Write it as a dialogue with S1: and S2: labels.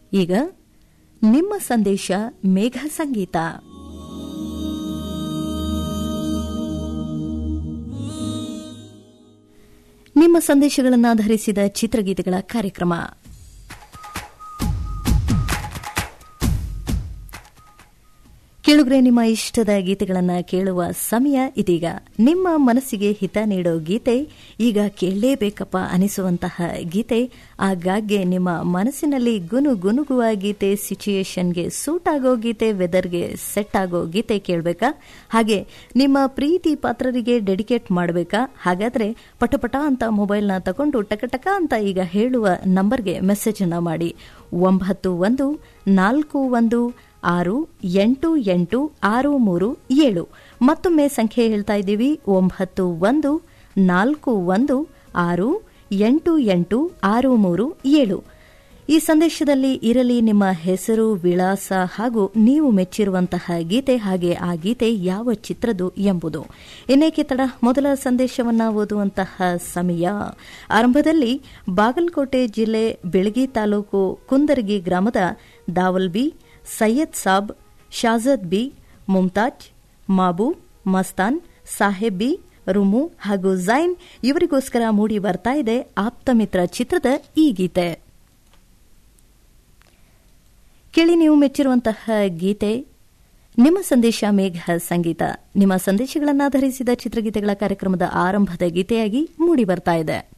S1: ಈಗ ನಿಮ್ಮ ಸಂದೇಶ ಮೇಘ ಸಂಗೀತ ನಿಮ್ಮ ಸಂದೇಶಗಳನ್ನಾಧರಿಸಿದ ಚಿತ್ರಗೀತೆಗಳ ಕಾರ್ಯಕ್ರಮ ಕೇಳುಗ್ರೆ ನಿಮ್ಮ ಇಷ್ಟದ ಗೀತೆಗಳನ್ನು ಕೇಳುವ ಸಮಯ ಇದೀಗ ನಿಮ್ಮ ಮನಸ್ಸಿಗೆ ಹಿತ ನೀಡೋ ಗೀತೆ ಈಗ ಕೇಳಲೇಬೇಕಪ್ಪ ಅನಿಸುವಂತಹ ಗೀತೆ ಆಗಾಗ್ಗೆ ನಿಮ್ಮ ಮನಸ್ಸಿನಲ್ಲಿ ಗುನು ಗುನುಗುವ ಗೀತೆ ಸಿಚುಯೇಷನ್ಗೆ ಸೂಟ್ ಆಗೋ ಗೀತೆ ವೆದರ್ಗೆ ಸೆಟ್ ಆಗೋ ಗೀತೆ ಕೇಳಬೇಕಾ ಹಾಗೆ ನಿಮ್ಮ ಪ್ರೀತಿ ಪಾತ್ರರಿಗೆ ಡೆಡಿಕೇಟ್ ಮಾಡಬೇಕಾ ಹಾಗಾದ್ರೆ ಪಟಪಟ ಅಂತ ಮೊಬೈಲ್ನ ತಗೊಂಡು ಟಕಟಕ ಅಂತ ಈಗ ಹೇಳುವ ನಂಬರ್ಗೆ ಮೆಸೇಜ್ ಅನ್ನ ಮಾಡಿ ಒಂಬತ್ತು ಒಂದು ನಾಲ್ಕು ಒಂದು ಆರು ಎಂಟು ಎಂಟು ಆರು ಮೂರು ಏಳು ಮತ್ತೊಮ್ಮೆ ಸಂಖ್ಯೆ ಹೇಳ್ತಾ ಇದ್ದೀವಿ ಒಂಬತ್ತು ಒಂದು ನಾಲ್ಕು ಒಂದು ಆರು ಎಂಟು ಎಂಟು ಆರು ಮೂರು ಏಳು ಈ ಸಂದೇಶದಲ್ಲಿ ಇರಲಿ ನಿಮ್ಮ ಹೆಸರು ವಿಳಾಸ ಹಾಗೂ ನೀವು ಮೆಚ್ಚಿರುವಂತಹ ಗೀತೆ ಹಾಗೆ ಆ ಗೀತೆ ಯಾವ ಚಿತ್ರದು ಎಂಬುದು ಇನ್ನೇಕೆ ತಡ ಮೊದಲ ಸಂದೇಶವನ್ನ ಓದುವಂತಹ ಸಮಯ ಆರಂಭದಲ್ಲಿ ಬಾಗಲಕೋಟೆ ಜಿಲ್ಲೆ ಬೆಳಗಿ ತಾಲೂಕು ಕುಂದರ್ಗಿ ಗ್ರಾಮದ ದಾವಲ್ ಬಿ ಸೈಯದ್ ಸಾಬ್ ಶಾಜದ್ ಬಿ ಮುಮ್ತಾಜ್ ಮಾಬು ಮಸ್ತಾನ್ ಸಾಹೇಬ್ ಬಿ ರುಮು ಹಾಗೂ ಜೈನ್ ಇವರಿಗೋಸ್ಕರ ಮೂಡಿ ಬರ್ತಾ ಇದೆ ಆಪ್ತಮಿತ್ರ ಚಿತ್ರದ ಈ ಗೀತೆ ಕೇಳಿ ನೀವು ಮೆಚ್ಚಿರುವಂತಹ ಗೀತೆ ನಿಮ್ಮ ಸಂದೇಶ ಮೇಘ ಸಂಗೀತ ನಿಮ್ಮ ಸಂದೇಶಗಳನ್ನಾಧರಿಸಿದ ಚಿತ್ರಗೀತೆಗಳ ಕಾರ್ಯಕ್ರಮದ ಆರಂಭದ ಗೀತೆಯಾಗಿ ಮೂಡಿ ಬರ್ತಾ ಇದೆ